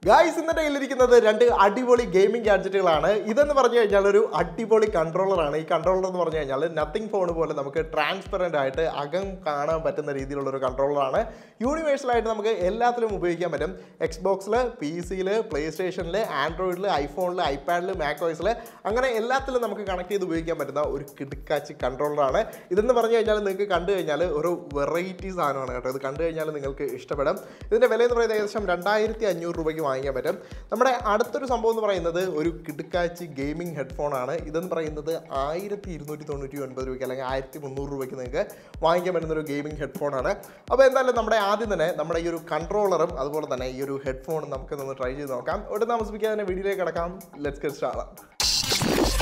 guys ഇന്നത്തെ കയ്യിലിരിക്കുന്നത് രണ്ട് അടിപൊളി ഗെയിമിംഗ് ഗാഡ്ജറ്റുകളാണ് ഇതെന്ന് പറഞ്ഞു കഴിഞ്ഞാൽ ഒരു അടിപൊളി കൺട്രോളറാണ് ഈ കൺട്രോളർ എന്ന് പറഞ്ഞു കഴിഞ്ഞാൽ നത്തിങ് ഫോൺ പോലെ നമുക്ക് ട്രാൻസ്പെറൻ്റ് ആയിട്ട് അകം കാണാൻ പറ്റുന്ന രീതിയിലുള്ള ഒരു കൺട്രോളറാണ് യൂണിവേഴ്സൽ ആയിട്ട് നമുക്ക് എല്ലാത്തിലും ഉപയോഗിക്കാൻ പറ്റും എക്സ് ബോക്സിൽ പി സിയിൽ പ്ലേ സ്റ്റേഷനിൽ ആൻഡ്രോയിഡിൽ ഐഫോണിൽ ഐപാഡിൽ മാക്കോയ്സിൽ അങ്ങനെ എല്ലാത്തിലും നമുക്ക് കണക്ട് ചെയ്ത് ഉപയോഗിക്കാൻ പറ്റുന്ന ഒരു കിടുക്കാച്ചി കൺട്രോളറാണ് ഇതെന്ന് പറഞ്ഞു കഴിഞ്ഞാൽ നിങ്ങൾക്ക് കണ്ടു കഴിഞ്ഞാൽ ഒരു വെറൈറ്റി സാധനമാണ് കേട്ടോ ഇത് കണ്ടു കഴിഞ്ഞാൽ നിങ്ങൾക്ക് ഇഷ്ടപ്പെടും ഇതിൻ്റെ വില എന്ന് പറയുന്നത് ഏകദേശം രണ്ടായിരത്തി അഞ്ഞൂറ് രൂപയ്ക്ക് വാങ്ങിക്കാൻ പറ്റും നമ്മുടെ അടുത്തൊരു സംഭവം എന്ന് പറയുന്നത് ഒരു കിടുക്കാച്ചി ഗെയിമിംഗ് ഹെഡ്ഫോൺ ആണ് ഇതെന്ന് പറയുന്നത് ആയിരത്തി ഇരുന്നൂറ്റി തൊണ്ണൂറ്റി ഒൻപത് രൂപയ്ക്ക് അല്ലെങ്കിൽ ആയിരത്തി മുന്നൂറ് രൂപയ്ക്ക് നിങ്ങൾക്ക് വാങ്ങിക്കാൻ പറ്റുന്ന ഒരു ഗെയിമിംഗ് ഹെഡ്ഫോൺ ആണ് അപ്പോൾ എന്തായാലും നമ്മുടെ ആദ്യം തന്നെ നമ്മുടെ ഈ ഒരു കൺട്രോളറും അതുപോലെ തന്നെ ഈ ഒരു ഹെഡ്ഫോണും നമുക്ക് ഒന്ന് ട്രൈ ചെയ്ത് നോക്കാം ഒട്ടും താമസിപ്പിക്കാതെ തന്നെ വീഡിയോയിലേക്ക് കിടക്കാം ലെറ്റ്സ് ഗെറ്റ് സ്റ്റാർട്ട്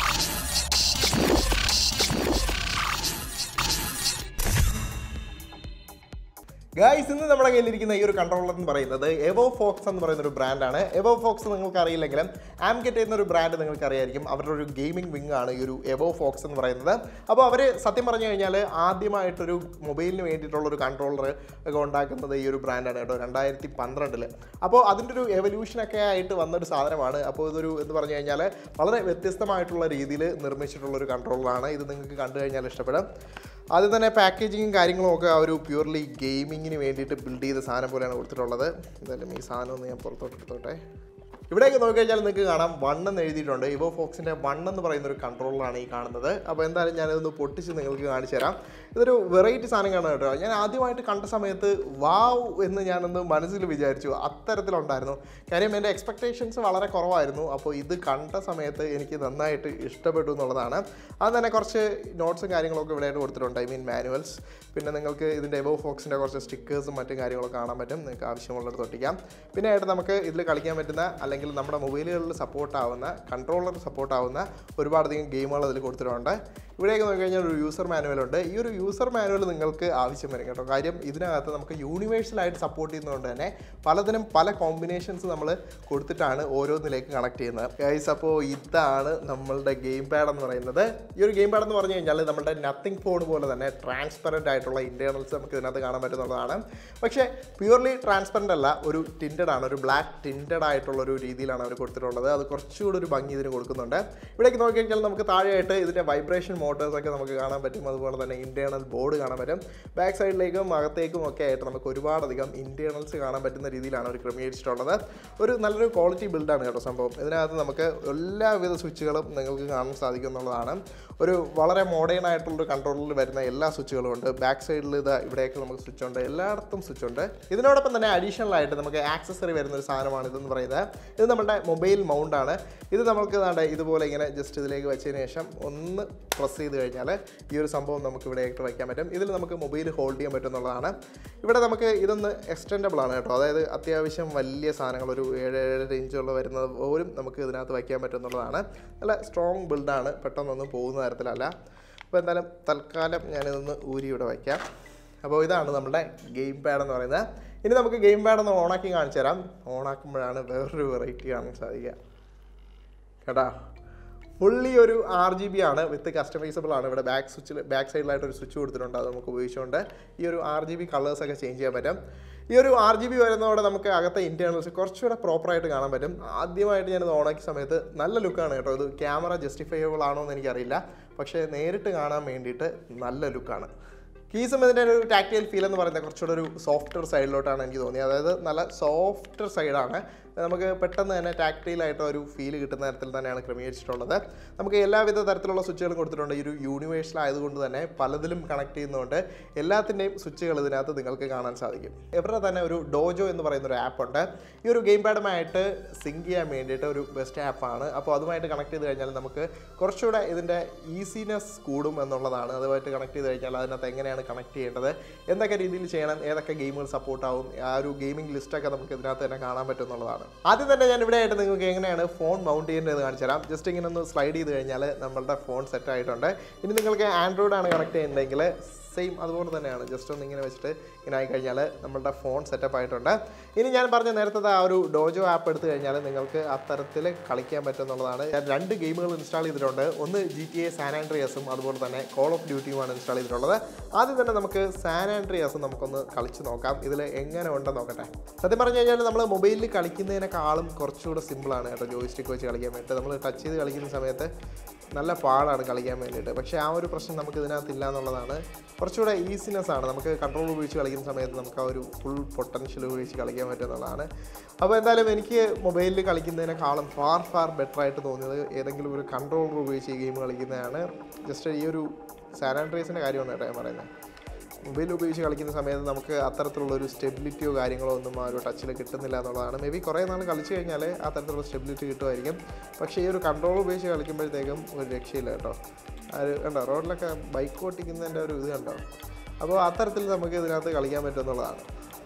ഗായ്സ് ഇന്ന് നമ്മുടെ കയ്യിലിരിക്കുന്ന ഈ ഒരു കൺട്രോളർ എന്ന് പറയുന്നത് എവോ ഫോക്സ് എന്ന് പറയുന്ന ഒരു ബ്രാൻഡാണ് എവോ ഫോക്സ് നിങ്ങൾക്ക് അറിയില്ലെങ്കിലും ആംകെറ്റ് എന്നൊരു ബ്രാൻഡ് നിങ്ങൾക്ക് അറിയായിരിക്കും അവരുടെ ഒരു ഗെയിമിംഗ് വിങ് ആണ് ഈ ഒരു എവോ ഫോക്സ് എന്ന് പറയുന്നത് അപ്പോൾ അവർ സത്യം പറഞ്ഞു കഴിഞ്ഞാൽ ആദ്യമായിട്ടൊരു മൊബൈലിന് വേണ്ടിയിട്ടുള്ള ഒരു കൺട്രോളർ ഒക്കെ ഉണ്ടാക്കുന്നത് ഈ ഒരു ബ്രാൻഡാണ് കേട്ടോ രണ്ടായിരത്തി പന്ത്രണ്ടിൽ അപ്പോൾ അതിൻ്റെ ഒരു എവല്യൂഷനൊക്കെ ആയിട്ട് വന്നൊരു സാധനമാണ് അപ്പോൾ ഇതൊരു എന്ന് പറഞ്ഞു കഴിഞ്ഞാൽ വളരെ വ്യത്യസ്തമായിട്ടുള്ള രീതിയിൽ നിർമ്മിച്ചിട്ടുള്ള ഒരു കൺട്രോളറാണ് ഇത് നിങ്ങൾക്ക് കണ്ടു കഴിഞ്ഞാൽ ഇഷ്ടപ്പെടും ആദ്യം തന്നെ പാക്കേജിങ്ങും കാര്യങ്ങളും ഒക്കെ ആ ഒരു പ്യൂർലി ഗെയിമിങ്ങിന് വേണ്ടിയിട്ട് ബിൽഡ് ചെയ്ത സാധനം പോലെയാണ് കൊടുത്തിട്ടുള്ളത് എന്തായാലും ഈ സാധനം ഒന്ന് ഞാൻ പുറത്തോട്ട് എടുത്തോട്ടെ ഇവിടെയൊക്കെ നോക്കിക്കഴിഞ്ഞാൽ നിങ്ങൾക്ക് കാണാം വൺ എന്ന് എഴുതിയിട്ടുണ്ട് ഇവോ ഫോക്സിൻ്റെ വൺ എന്ന് പറയുന്ന ഒരു കൺട്രോളറാണ് ഈ കാണുന്നത് അപ്പോൾ എന്തായാലും ഞാനിതൊന്ന് പൊട്ടിച്ച് നിങ്ങൾക്ക് കാണിച്ചു തരാം ഇതൊരു വെറൈറ്റി സാധനം കാണാൻ കേട്ടോ ഞാൻ ആദ്യമായിട്ട് കണ്ട സമയത്ത് വാവ് എന്ന് ഞാനൊന്ന് മനസ്സിൽ വിചാരിച്ചു അത്തരത്തിലുണ്ടായിരുന്നു കാര്യം എൻ്റെ എക്സ്പെക്ടേഷൻസ് വളരെ കുറവായിരുന്നു അപ്പോൾ ഇത് കണ്ട സമയത്ത് എനിക്ക് നന്നായിട്ട് ഇഷ്ടപ്പെട്ടു എന്നുള്ളതാണ് അത് തന്നെ കുറച്ച് നോട്ട്സും കാര്യങ്ങളൊക്കെ ഇവിടെയായിട്ട് കൊടുത്തിട്ടുണ്ട് ഐ മീൻ മാനുവൽസ് പിന്നെ നിങ്ങൾക്ക് ഇതിൻ്റെ എബോ ഫോക്സിൻ്റെ കുറച്ച് സ്റ്റിക്കേഴ്സും മറ്റും കാര്യങ്ങളൊക്കെ കാണാൻ പറ്റും നിങ്ങൾക്ക് ആവശ്യമുള്ളത് തൊട്ടിക്കാം പിന്നെ ആയിട്ട് നമുക്ക് ഇതിൽ കളിക്കാൻ പറ്റുന്ന അല്ലെങ്കിൽ നമ്മുടെ മൊബൈലുകളിൽ സപ്പോർട്ട് ആവുന്ന കൺട്രോളർ സപ്പോർട്ട് ആവുന്ന ഒരുപാടധികം ഗെയിമുകൾ അതിൽ കൊടുത്തിട്ടുണ്ട് ഇവിടെയൊക്കെ നോക്കിക്കഴിഞ്ഞാൽ ഒരു യൂസർ മാനുവൽ ഉണ്ട് ഈ ഒരു യൂസർ മാനുവൽ നിങ്ങൾക്ക് ആവശ്യം വരും കേട്ടോ കാര്യം ഇതിനകത്ത് നമുക്ക് യൂണിവേഴ്സലായിട്ട് സപ്പോർട്ട് ചെയ്യുന്നതുകൊണ്ട് തന്നെ പലതിനും പല കോമ്പിനേഷൻസ് നമ്മൾ കൊടുത്തിട്ടാണ് ഓരോന്നിലേക്ക് കണക്ട് ചെയ്യുന്നത് ഗൈസ് അപ്പോൾ ഇതാണ് നമ്മളുടെ ഗെയിം പാഡ് എന്ന് പറയുന്നത് ഈ ഒരു ഗെയിം പാഡ് എന്ന് പറഞ്ഞു കഴിഞ്ഞാൽ നമ്മുടെ നത്തിങ് ഫോൺ പോലെ തന്നെ ട്രാൻസ്പെറൻ്റ് ആയിട്ടുള്ള ഇൻറ്റേർണൽസ് നമുക്ക് ഇതിനകത്ത് കാണാൻ പറ്റുന്നതാണ് പക്ഷേ പ്യൂർലി ട്രാൻസ്പെറൻ്റ് അല്ല ഒരു ടിൻറ്റഡ് ആണ് ഒരു ബ്ലാക്ക് ടിൻറ്റഡ് ആയിട്ടുള്ള ഒരു രീതിയിലാണ് അവർ കൊടുത്തിട്ടുള്ളത് അത് കുറച്ചുകൂടി ഒരു ഭംഗി ഇതിന് കൊടുക്കുന്നുണ്ട് ഇവിടേക്ക് നോക്കിക്കഴിഞ്ഞാൽ നമുക്ക് താഴെയായിട്ട് ഇതിൻ്റെ വൈബ്രേഷൻ മോട്ടേഴ്സൊക്കെ നമുക്ക് കാണാൻ പറ്റും അതുപോലെ തന്നെ ഇൻറ്റേർണൽ ബോർഡ് കാണാൻ പറ്റും ബാക്ക് സൈഡിലേക്കും അകത്തേക്കും ഒക്കെ ആയിട്ട് നമുക്ക് ഒരുപാടധികം ഇൻറ്റേർണൽസ് കാണാൻ പറ്റുന്ന രീതിയിലാണ് അവർ ക്രമീകരിച്ചിട്ടുള്ളത് ഒരു നല്ലൊരു ക്വാളിറ്റി ബിൽഡാണ് കേട്ടോ സംഭവം ഇതിനകത്ത് നമുക്ക് എല്ലാവിധ സ്വിച്ചുകളും നിങ്ങൾക്ക് കാണാൻ സാധിക്കും എന്നുള്ളതാണ് ഒരു വളരെ മോഡേൺ ആയിട്ടുള്ളൊരു കൺട്രോളിൽ വരുന്ന എല്ലാ സ്വിച്ചുകളും ഉണ്ട് ബാക്ക് സൈഡിൽ ഇത് ഇവിടെയൊക്കെ നമുക്ക് സ്വിച്ച് ഉണ്ട് എല്ലായിടത്തും സ്വിച്ച് ഉണ്ട് ഇതിനോടൊപ്പം തന്നെ അഡീഷണൽ ആയിട്ട് നമുക്ക് ആക്സസറി വരുന്ന ഒരു സാധനമാണ് ഇതെന്ന് പറയുന്നത് ഇത് നമ്മുടെ മൊബൈൽ മൗണ്ട് ആണ് ഇത് നമുക്ക് ദാണ്ടെ ഇതുപോലെ ഇങ്ങനെ ജസ്റ്റ് ഇതിലേക്ക് വെച്ചതിന് ശേഷം ഒന്ന് പ്രസ് ചെയ്ത് കഴിഞ്ഞാൽ ഈ ഒരു സംഭവം നമുക്ക് ഇവിടെ ആയിട്ട് വയ്ക്കാൻ പറ്റും ഇതിൽ നമുക്ക് മൊബൈൽ ഹോൾഡ് ചെയ്യാൻ പറ്റും എന്നുള്ളതാണ് ഇവിടെ നമുക്ക് ഇതൊന്ന് എക്സ്റ്റെൻഡബിൾ ആണ് കേട്ടോ അതായത് അത്യാവശ്യം വലിയ സാധനങ്ങൾ ഒരു ഏഴ് ഏഴര ഇഞ്ചുള്ള വരുന്നത് പോലും നമുക്ക് ഇതിനകത്ത് വയ്ക്കാൻ പറ്റും എന്നുള്ളതാണ് നല്ല സ്ട്രോങ് ബിൽഡാണ് പെട്ടെന്നൊന്നും പോകുന്ന തരത്തിലല്ല അപ്പോൾ എന്തായാലും തൽക്കാലം ഞാനിതൊന്ന് ഊരി ഇവിടെ വയ്ക്കാം അപ്പോൾ ഇതാണ് നമ്മുടെ ഗെയിം പാഡ് എന്ന് പറയുന്നത് ഇനി നമുക്ക് ഗെയിം പാഡ് ഒന്ന് ഓണാക്കി കാണിച്ചു തരാം ഓണാക്കുമ്പോഴാണ് വേറൊരു വെറൈറ്റി കാണാൻ സാധിക്കുക കേട്ടാ ഫുള്ളി ഒരു ആർ ജി ബി ആണ് വിത്ത് കസ്റ്റമൈസബിൾ ആണ് ഇവിടെ ബാക്ക് സ്വിച്ചിൽ ബാക്ക് സൈഡിലായിട്ട് ഒരു സ്വിച്ച് കൊടുത്തിട്ടുണ്ട് അത് നമുക്ക് ഉപയോഗിച്ചുകൊണ്ട് ഈ ഒരു ആർ ജി ബി കളേഴ്സൊക്കെ ചേഞ്ച് ചെയ്യാൻ പറ്റും ഈ ഒരു ആർ ജി ബി വരുന്നതോടെ നമുക്ക് അകത്തെ ഇൻറ്റേർണൽസ് കുറച്ചുകൂടെ പ്രോപ്പറായിട്ട് കാണാൻ പറ്റും ആദ്യമായിട്ട് ഞാനിത് ഓണാക്കിയ സമയത്ത് നല്ല ലുക്കാണ് കേട്ടോ ഇത് ക്യാമറ ജസ്റ്റിഫയബിൾ ആണോ എന്ന് എനിക്കറിയില്ല പക്ഷേ നേരിട്ട് കാണാൻ വേണ്ടിയിട്ട് നല്ല ലുക്കാണ് കീസും ഇതിൻ്റെ ഒരു ടാക്ടൈൽ ഫീൽ എന്ന് പറയുന്നത് കുറച്ചുകൂടെ ഒരു സോഫ്റ്റ്വെയർ സൈഡിലോട്ടാണ് എനിക്ക് തോന്നിയത് അതായത് നല്ല സോഫ്റ്റ്വെയർ സൈഡാണ് നമുക്ക് പെട്ടെന്ന് തന്നെ ടാക്ടൈൽ ആയിട്ട് ഒരു ഫീൽ കിട്ടുന്ന തരത്തിൽ തന്നെയാണ് ക്രമീകരിച്ചിട്ടുള്ളത് നമുക്ക് എല്ലാവിധ തരത്തിലുള്ള സ്വിച്ചുകളും കൊടുത്തിട്ടുണ്ട് ഈ ഒരു യൂണിവേഴ്സൽ ആയതുകൊണ്ട് തന്നെ പലതിലും കണക്ട് ചെയ്യുന്നതുകൊണ്ട് എല്ലാത്തിൻ്റെയും സ്വിച്ചുകൾ ഇതിനകത്ത് നിങ്ങൾക്ക് കാണാൻ സാധിക്കും ഇവരുടെ തന്നെ ഒരു ഡോജോ എന്ന് പറയുന്ന ഒരു ആപ്പ് ഉണ്ട് ഈ ഒരു ഗെയിം പാഡുമായിട്ട് സിങ്ക് ചെയ്യാൻ വേണ്ടിയിട്ട് ഒരു ബെസ്റ്റ് ആപ്പാണ് അപ്പോൾ അതുമായിട്ട് കണക്ട് ചെയ്ത് കഴിഞ്ഞാൽ നമുക്ക് കുറച്ചുകൂടെ ഇതിൻ്റെ ഈസിനെസ് കൂടും എന്നുള്ളതാണ് അതുമായിട്ട് കണക്ട് ചെയ്ത് കഴിഞ്ഞാൽ അതിനകത്ത് എങ്ങനെയാണ് കണക്ട് ചെയ്യേണ്ടത് എന്തൊക്കെ രീതിയിൽ ചെയ്യണം ഏതൊക്കെ ഗെയിമുകൾ സപ്പോർട്ട് ആവും ആ ഒരു ഗെയിമിംഗ് ലിസ്റ്റൊക്കെ നമുക്ക് ഇതിനകത്ത് തന്നെ കാണാൻ പറ്റും എന്നുള്ളതാണ് ആദ്യം തന്നെ ഞാൻ ഇവിടെ ആയിട്ട് നിങ്ങൾക്ക് എങ്ങനെയാണ് ഫോൺ മൗണ്ട് ചെയ്യേണ്ടത് കാണിച്ചു തരാം ജസ്റ്റ് ഇങ്ങനെ ഒന്ന് സ്ലൈഡ് ചെയ്ത് കഴിഞ്ഞാൽ നമ്മളുടെ ഫോൺ സെറ്റ് ആയിട്ടുണ്ട് ഇനി നിങ്ങൾക്ക് ആൻഡ്രോയിഡ് ആണ് കണക്ട് ചെയ്യുന്നതെങ്കിൽ സെയിം അതുപോലെ തന്നെയാണ് ജസ്റ്റ് ഒന്ന് ഇങ്ങനെ വെച്ചിട്ട് ഇങ്ങനെ ആയി കഴിഞ്ഞാൽ നമ്മളുടെ ഫോൺ സെറ്റപ്പ് ആയിട്ടുണ്ട് ഇനി ഞാൻ പറഞ്ഞ നേരത്തെ ആ ഒരു ഡോജോ ആപ്പ് എടുത്തു കഴിഞ്ഞാൽ നിങ്ങൾക്ക് അത്തരത്തിൽ കളിക്കാൻ പറ്റും എന്നുള്ളതാണ് ഞാൻ രണ്ട് ഗെയിമുകൾ ഇൻസ്റ്റാൾ ചെയ്തിട്ടുണ്ട് ഒന്ന് ജി ടി എ സാൻ ആൻഡ്രിയസും അതുപോലെ തന്നെ കോൾ ഓഫ് ഡ്യൂട്ടിയുമാണ് ഇൻസ്റ്റാൾ ചെയ്തിട്ടുള്ളത് ആദ്യം തന്നെ നമുക്ക് സാൻ ആൻഡ്രിയസും നമുക്കൊന്ന് കളിച്ച് നോക്കാം ഇതിൽ എങ്ങനെ ഉണ്ടെന്ന് നോക്കട്ടെ സത്യം പറഞ്ഞു കഴിഞ്ഞാൽ നമ്മൾ മൊബൈലിൽ കളിക്കുന്നതിനേക്കാളും കുറച്ചുകൂടെ സിമ്പിളാണ് കേട്ടോ ജോയിസ്റ്റിക്ക് വെച്ച് കളിക്കാൻ വേണ്ടിയിട്ട് നമ്മൾ ടച്ച് ചെയ്ത് കളിക്കുന്ന സമയത്ത് നല്ല പാടാണ് കളിക്കാൻ വേണ്ടിയിട്ട് പക്ഷേ ആ ഒരു പ്രശ്നം നമുക്ക് ഇതിനകത്ത് ഇല്ല എന്നുള്ളതാണ് കുറച്ചുകൂടെ ഈസിനെസ് ആണ് നമുക്ക് കൺട്രോൾ ഉപയോഗിച്ച് കളിക്കുന്ന സമയത്ത് നമുക്ക് ആ ഒരു ഫുൾ പൊട്ടൻഷ്യൽ ഉപയോഗിച്ച് കളിക്കാൻ പറ്റും എന്നുള്ളതാണ് അപ്പോൾ എന്തായാലും എനിക്ക് മൊബൈലിൽ കളിക്കുന്നതിനേക്കാളും ഫാർ ഫാർ ബെറ്റർ ആയിട്ട് തോന്നിയത് ഏതെങ്കിലും ഒരു കൺട്രോളർ ഉപയോഗിച്ച് ഈ ഗെയിം കളിക്കുന്നതാണ് ജസ്റ്റ് ഈ ഒരു സാനാൻഡ്രൈസിൻ്റെ കാര്യമാണ് കേട്ടോ ഞാൻ പറയുന്നത് മൊബൈൽ ഉപയോഗിച്ച് കളിക്കുന്ന സമയത്ത് നമുക്ക് അത്തരത്തിലുള്ള ഒരു സ്റ്റെബിലിറ്റിയോ കാര്യങ്ങളോ ഒന്നും ആ ഒരു ടച്ചിൽ കിട്ടുന്നില്ല എന്നുള്ളതാണ് മേ ബി കുറേ നാൾ കളിച്ച് കഴിഞ്ഞാൽ ആ തരത്തിലുള്ള സ്റ്റെബിലിറ്റി കിട്ടുമായിരിക്കും പക്ഷേ ഈ ഒരു കൺട്രോൾ ഉപയോഗിച്ച് കളിക്കുമ്പോഴത്തേക്കും ഒരു രക്ഷയില്ല കേട്ടോ അത് കണ്ടോ റോഡിലൊക്കെ ബൈക്ക് ഓട്ടിക്കുന്നതിൻ്റെ ഒരു ഇത് കണ്ടോ അപ്പോൾ അത്തരത്തിൽ നമുക്ക് ഇതിനകത്ത് കളിക്കാൻ പറ്റും എന്നുള്ളതാണ്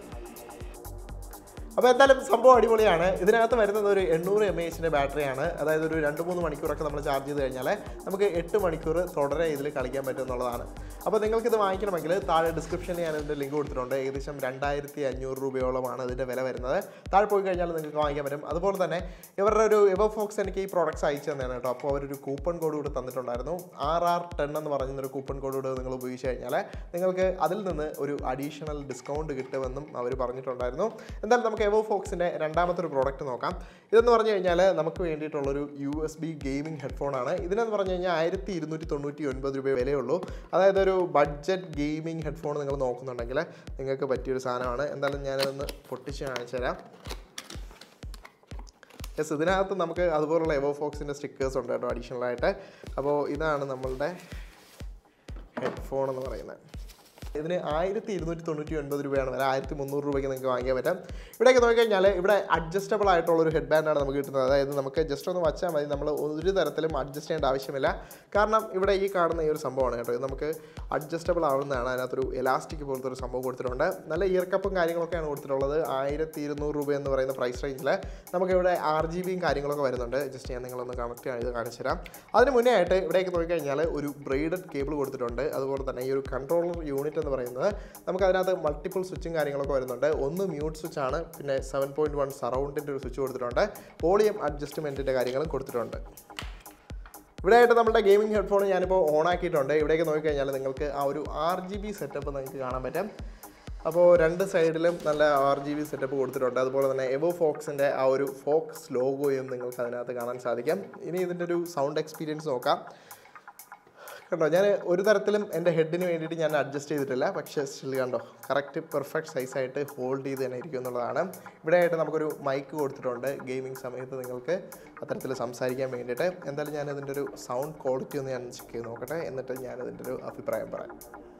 അപ്പോൾ എന്തായാലും സംഭവം അടിപൊളിയാണ് ഇതിനകത്ത് വരുന്നത് ഒരു എണ്ണൂറ് എം എച്ചിൻ്റെ ബാറ്ററിയാണ് അതായത് ഒരു രണ്ട് മൂന്ന് മണിക്കൂറൊക്കെ നമ്മൾ ചാർജ് ചെയ്ത് കഴിഞ്ഞാൽ നമുക്ക് എട്ട് മണിക്കൂർ തുടരെ ഇതിൽ കളിക്കാൻ പറ്റും എന്നുള്ളതാണ് അപ്പോൾ നിങ്ങൾക്കിത് വാങ്ങിക്കണമെങ്കിൽ താഴെ ഡിസ്ക്രിപ്ഷനിൽ ഞാൻ ഇതിൻ്റെ ലിങ്ക് കൊടുത്തിട്ടുണ്ട് ഏകദേശം രണ്ടായിരത്തി അഞ്ഞൂറ് രൂപയോളമാണ് ഇതിൻ്റെ വില വരുന്നത് താഴെ പോയി കഴിഞ്ഞാൽ നിങ്ങൾക്ക് വാങ്ങിക്കാൻ പറ്റും അതുപോലെ തന്നെ ഇവരുടെ ഒരു എവോ ഫോക്സ് എനിക്ക് ഈ പ്രോഡക്റ്റ്സ് അയച്ചു തന്നെയാണ് കേട്ടോ അപ്പോൾ അവരൊരു കൂപ്പൺ കോഡ് കൂടി തന്നിട്ടുണ്ടായിരുന്നു ആർ ആർ ടെൻ എന്ന് പറയുന്നൊരു കൂപ്പൺ കോഡ് കൂടെ നിങ്ങൾ ഉപയോഗിച്ച് കഴിഞ്ഞാൽ നിങ്ങൾക്ക് അതിൽ നിന്ന് ഒരു അഡീഷണൽ ഡിസ്കൗണ്ട് കിട്ടുമെന്നും അവർ പറഞ്ഞിട്ടുണ്ടായിരുന്നു എന്തായാലും നമുക്ക് എവോ ഫോക്സിൻ്റെ രണ്ടാമത്തെ ഒരു പ്രോഡക്റ്റ് നോക്കാം ഇതെന്ന് പറഞ്ഞു കഴിഞ്ഞാൽ നമുക്ക് വേണ്ടിയിട്ടുള്ളൊരു യു എസ് ബി ഗെയിമിംഗ് ഹെഡ്ഫോണാണ് ഇതിനെന്ന് പറഞ്ഞു കഴിഞ്ഞാൽ ആയിരത്തി ഇരുന്നൂറ്റി തൊണ്ണൂറ്റി ഒൻപത് രൂപ വിലയുള്ളൂ അതായത് ഒരു ബഡ്ജറ്റ് ഗെയിമിംഗ് ഹെഡ്ഫോൺ നിങ്ങൾ നോക്കുന്നുണ്ടെങ്കിൽ നിങ്ങൾക്ക് പറ്റിയൊരു സാധനമാണ് എന്തായാലും ഞാനതൊന്ന് പൊട്ടിച്ച് കാണിച്ചു തരാം യെസ് ഇതിനകത്ത് നമുക്ക് അതുപോലുള്ള എവോ ഫോക്സിൻ്റെ സ്റ്റിക്കേഴ്സ് ഉണ്ട് കേട്ടോ അഡീഷണൽ ആയിട്ട് അപ്പോൾ ഇതാണ് നമ്മളുടെ ഹെഡ്ഫോൺ എന്ന് പറയുന്നത് ഇതിന് ആയിരത്തി ഇരുന്നൂറ്റി തൊണ്ണൂറ്റി ഒൻപത് രൂപയാണ് വില ആയിരത്തി മുന്നൂറ് രൂപയ്ക്ക് നിങ്ങൾക്ക് വാങ്ങിക്കാൻ പറ്റും ഇവിടെയൊക്കെ നോക്കിക്കഴിഞ്ഞാൽ ഇവിടെ അഡ്ജസ്റ്റബിൾ ആയിട്ടുള്ള ഒരു ഹെഡ് ബാൻഡാണ് നമുക്ക് കിട്ടുന്നത് അതായത് നമുക്ക് ജസ്റ്റ് ഒന്ന് വച്ചാൽ മതി നമ്മൾ ഒരു തരത്തിലും അഡ്ജസ്റ്റ് ചെയ്യേണ്ട ആവശ്യമില്ല കാരണം ഇവിടെ ഈ കാണുന്ന ഈ ഒരു സംഭവമാണ് കേട്ടോ ഇത് നമുക്ക് അഡ്ജസ്റ്റബിൾ ആവുന്നതാണ് അതിനകത്തൊരു എലാസ്റ്റിക് പോലത്തെ ഒരു സംഭവം കൊടുത്തിട്ടുണ്ട് നല്ല ഇയർ കപ്പും കാര്യങ്ങളൊക്കെയാണ് കൊടുത്തിട്ടുള്ളത് ആയിരത്തി ഇരുന്നൂറ് രൂപ എന്ന് പറയുന്ന പ്രൈസ് റേഞ്ചിൽ നമുക്കിവിടെ ആർ ജി ബിയും കാര്യങ്ങളൊക്കെ വരുന്നുണ്ട് ജസ്റ്റ് ഞാൻ നിങ്ങളൊന്ന് കണക്ട് ചെയ്ത് കാണിച്ചു തരാം അതിന് മുന്നേ ആയിട്ട് ഇവിടേക്ക് നോക്കിക്കഴിഞ്ഞാൽ ഒരു ബ്രെയ്ഡഡ് കേബിൾ കൊടുത്തിട്ടുണ്ട് അതുപോലെ തന്നെ ഈ ഒരു കൺട്രോളർ യൂണിറ്റ് എന്ന് പറയുന്നത് നമുക്ക് അതിനകത്ത് മൾട്ടിപ്പിൾ സ്വിച്ചും കാര്യങ്ങളൊക്കെ വരുന്നുണ്ട് ഒന്ന് മ്യൂട്ട് സ്വിച്ച് ആണ് പിന്നെ സെവൻ പോയിൻറ്റ് വൺ സറൗണ്ടിൻ്റെ ഒരു സ്വിച്ച് കൊടുത്തിട്ടുണ്ട് വോളിയം അഡ്ജസ്റ്റ്മെൻറ്റിൻ്റെ കാര്യങ്ങളും കൊടുത്തിട്ടുണ്ട് ഇവിടെ ആയിട്ട് നമ്മുടെ ഗെയിമിംഗ് ഹെഡ്ഫോൺ ഞാനിപ്പോൾ ഓൺ ആക്കിയിട്ടുണ്ട് ഇവിടേക്ക് നോക്കിക്കഴിഞ്ഞാൽ നിങ്ങൾക്ക് ആ ഒരു ആർ ജി ബി സെറ്റപ്പ് നിങ്ങൾക്ക് കാണാൻ പറ്റും അപ്പോൾ രണ്ട് സൈഡിലും നല്ല ആർ ജി ബി സെറ്റപ്പ് കൊടുത്തിട്ടുണ്ട് അതുപോലെ തന്നെ എവോ ഫോക്സിൻ്റെ ആ ഒരു ഫോക്സ് ലോഗോയും നിങ്ങൾക്ക് അതിനകത്ത് കാണാൻ സാധിക്കും ഇനി ഇതിൻ്റെ ഒരു സൗണ്ട് എക്സ്പീരിയൻസ് നോക്കാം കണ്ടോ ഞാൻ ഒരു തരത്തിലും എൻ്റെ ഹെഡിന് വേണ്ടിയിട്ട് ഞാൻ അഡ്ജസ്റ്റ് ചെയ്തിട്ടില്ല പക്ഷേ സ്റ്റിൽ കണ്ടോ കറക്റ്റ് പെർഫെക്റ്റ് സൈസായിട്ട് ഹോൾഡ് ചെയ്ത് തന്നെ ഇരിക്കും എന്നുള്ളതാണ് ഇവിടെ ആയിട്ട് നമുക്കൊരു മൈക്ക് കൊടുത്തിട്ടുണ്ട് ഗെയിമിംഗ് സമയത്ത് നിങ്ങൾക്ക് അത്തരത്തിൽ സംസാരിക്കാൻ വേണ്ടിയിട്ട് എന്തായാലും ഞാൻ ഇതിൻ്റെ ഒരു സൗണ്ട് ക്വാളിറ്റി ഒന്ന് ഞാൻ ചെക്ക് ചെയ്ത് നോക്കട്ടെ എന്നിട്ട് ഞാൻ ഇതിൻ്റെ ഒരു അഭിപ്രായം പറയാം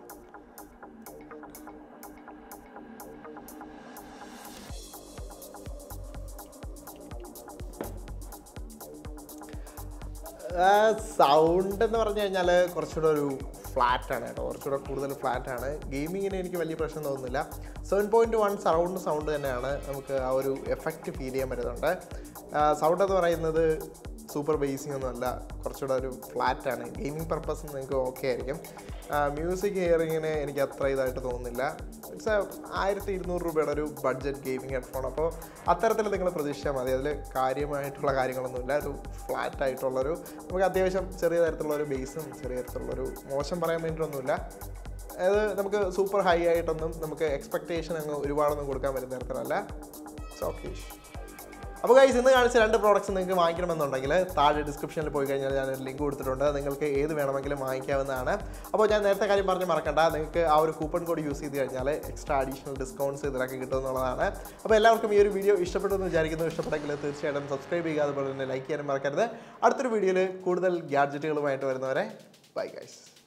സൗണ്ട് എന്ന് പറഞ്ഞു കഴിഞ്ഞാൽ കുറച്ചുകൂടെ ഒരു ഫ്ലാറ്റ് ആണ് കേട്ടോ കുറച്ചുകൂടെ കൂടുതൽ ഫ്ലാറ്റ് ആണ് ഗെയിമിങ്ങിന് എനിക്ക് വലിയ പ്രശ്നം തോന്നുന്നില്ല seven point one surround sound തന്നെയാണ് നമുക്ക് ആ ഒരു എഫക്റ്റ് ഫീൽ ചെയ്യാൻ പറ്റുന്നുണ്ട് സൗണ്ട് എന്ന് പറയുന്നത് സൂപ്പർ ബേസിംഗ് ഒന്നുമല്ല കുറച്ചുകൂടെ ഒരു ഫ്ലാറ്റ് ആണ് ഗെയിമിംഗ് പർപ്പസ് നിങ്ങൾക്ക് ഓക്കെ ആയിരിക്കും മ്യൂസിക് ഹിയറിങ്ങിന് എനിക്ക് അത്ര ഇതായിട്ട് തോന്നുന്നില്ല ഇറ്റ്സ് ആയിരത്തി ഇരുന്നൂറ് രൂപയുടെ ഒരു ബഡ്ജറ്റ് ഗെയിമിംഗ് ഹെഡ്ഫോൺ അപ്പോൾ അത്തരത്തിൽ നിങ്ങൾ പ്രതീക്ഷിച്ചാൽ മതി അതിൽ കാര്യമായിട്ടുള്ള കാര്യങ്ങളൊന്നുമില്ല ഒരു ഫ്ലാറ്റ് ആയിട്ടുള്ളൊരു നമുക്ക് അത്യാവശ്യം ചെറിയ തരത്തിലുള്ള ഒരു ബേസും ചെറിയ തരത്തിലുള്ളൊരു മോശം പറയാൻ വേണ്ടിയിട്ടൊന്നുമില്ല അതായത് നമുക്ക് സൂപ്പർ ഹൈ ആയിട്ടൊന്നും നമുക്ക് എക്സ്പെക്റ്റേഷൻ അങ്ങ് ഒരുപാടൊന്നും കൊടുക്കാൻ പറ്റുന്ന തരത്തിലല്ല ഇറ്റ്സ് ഓക്കെ അപ്പോൾ ഗൈസ് ഇന്ന് കാണിച്ച രണ്ട് പ്രോഡക്റ്റ്സ് നിങ്ങൾക്ക് വാങ്ങിക്കണമെന്നുണ്ടെങ്കിൽ താഴെ ഡിസ്ക്രിപ്ഷനിൽ പോയി കഴിഞ്ഞാൽ ഞാൻ ഒരു ലിങ്ക് കൊടുത്തിട്ടുണ്ട് നിങ്ങൾക്ക് ഏത് വേണമെങ്കിലും വാങ്ങിക്കാവുന്നതാണ് അപ്പോൾ ഞാൻ നേരത്തെ കാര്യം പറഞ്ഞ് മറക്കണ്ട നിങ്ങൾക്ക് ആ ഒരു കൂപ്പൺ കോഡ് യൂസ് ചെയ്ത് കഴിഞ്ഞാൽ എക്സ്ട്രാ അഡീഷണൽ ഡിസ്കൗണ്ട്സ് ഇതിലൊക്കെ കിട്ടുമെന്നുള്ളതാണ് അപ്പോൾ എല്ലാവർക്കും ഈ ഒരു വീഡിയോ ഇഷ്ടപ്പെട്ടു എന്ന് വിചാരിക്കുന്നു ഇഷ്ടപ്പെട്ടെങ്കിൽ തീർച്ചയായിട്ടും സബ്സ്ക്രൈബ് ചെയ്യുക അതുപോലെ തന്നെ ലൈക്ക് ചെയ്യാനും മറക്കരുത് അടുത്തൊരു വീഡിയോയിൽ കൂടുതൽ ഗ്യാഡ്ജറ്റുകളുമായിട്ട് വരുന്നവരെ ബൈ ഗൈസ്